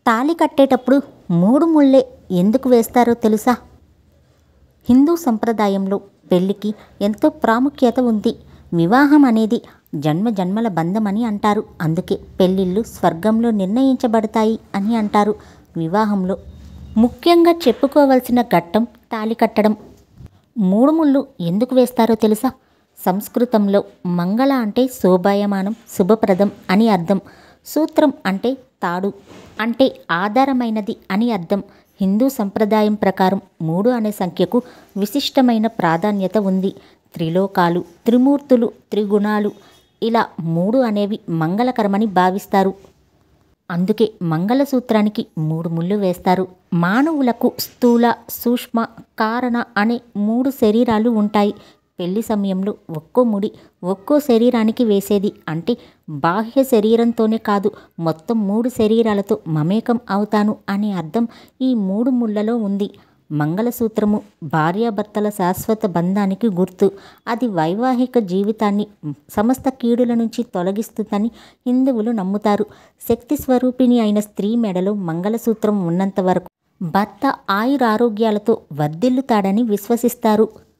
తాళి కట్టేటప్పుడు మూడు ముళ్ళే ఎందుకు వేస్తారో తెలుసా హిందూ సంప్రదాయంలో పెళ్లికి ఎంతో ప్రాముఖ్యత ఉంది వివాహం అనేది జన్మ జన్మల బంధమని అంటారు అందుకే పెళ్ళిళ్ళు స్వర్గంలో నిర్ణయించబడతాయి అని అంటారు వివాహంలో ముఖ్యంగా చెప్పుకోవలసిన ఘట్టం తాళి కట్టడం మూడు ముళ్ళు ఎందుకు వేస్తారో తెలుసా సంస్కృతంలో మంగళ అంటే శోభాయమానం శుభప్రదం అని అర్థం సూత్రం అంటే తాడు అంటే ఆధారమైనది అని అర్థం హిందూ సంప్రదాయం ప్రకారం మూడు అనే సంఖ్యకు విశిష్టమైన ప్రాధాన్యత ఉంది త్రిలోకాలు త్రిమూర్తులు త్రిగుణాలు ఇలా మూడు అనేవి మంగళకరమని భావిస్తారు అందుకే మంగళసూత్రానికి మూడు ముళ్ళు వేస్తారు మానవులకు స్థూల సూక్ష్మ కారణ అనే మూడు శరీరాలు ఉంటాయి పెళ్లి సమయంలో ఒక్కో ముడి ఒక్కో శరీరానికి వేసేది అంటే బాహ్య శరీరంతోనే కాదు మొత్తం మూడు శరీరాలతో మమేకం అవుతాను అనే అర్థం ఈ మూడు ముళ్ళలో ఉంది మంగళసూత్రము భార్యాభర్తల శాశ్వత బంధానికి గుర్తు అది వైవాహిక జీవితాన్ని సమస్త కీడుల నుంచి తొలగిస్తుందని హిందువులు నమ్ముతారు శక్తి స్వరూపిణి అయిన స్త్రీ మెడలో మంగళసూత్రం ఉన్నంత వరకు భర్త ఆయురారోగ్యాలతో వర్ధిల్లుతాడని విశ్వసిస్తారు